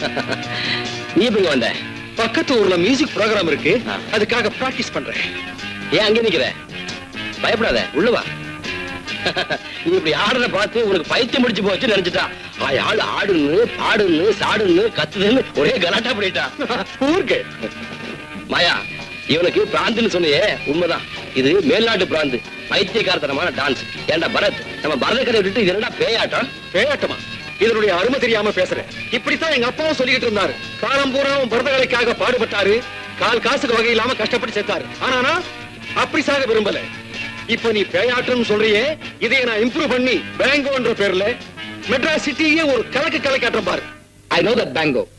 நீ இப்ப இங்க வந்த பக்கத்து ஊர்ல மியூசிக் ப்ரோக்ராம் இருக்கு ஆ. அதுக்காக பிராக்டிஸ் பண்றேன் ஏன் அங்கே நிக்கிற பயப்படாத உள்ள வா நீ இப்படி ஆடுறத பார்த்து உனக்கு பைத்தியம் முடிச்சு போச்சு நினைச்சிட்டா ஆ ஆள் ஆடுன்னு பாடுன்னு சாடுன்னு கத்துதுன்னு ஒரே கலாட்டா பண்ணிட்டா ஊருக்கு மாயா இவனுக்கு பிராந்துன்னு சொன்னியே உண்மைதான் இது மேல்நாட்டு பிராந்து பைத்தியக்காரத்தனமான டான்ஸ் ஏன்டா பரத் நம்ம பரதக்கரை விட்டுட்டு இது என்னடா பேயாட்டம் பேயாட்டமா இதனுடைய அருமை தெரியாம பேசுறேன் இப்படித்தான் எங்க அப்பாவும் சொல்லிக்கிட்டு இருந்தாரு காலம் பூராவும் பரதகலைக்காக பாடுபட்டாரு கால் காசுக்கு வகை இல்லாம கஷ்டப்பட்டு செத்தாரு ஆனா நான் அப்படி சாக விரும்பல இப்ப நீ பேயாட்டம்னு சொல்றியே இதை நான் இம்ப்ரூவ் பண்ணி பேங்கோன்ற பேர்ல மெட்ராஸ் சிட்டியே ஒரு கலக்கு கலக்காட்டம் பாரு ஐ நோ தட் பேங்கோ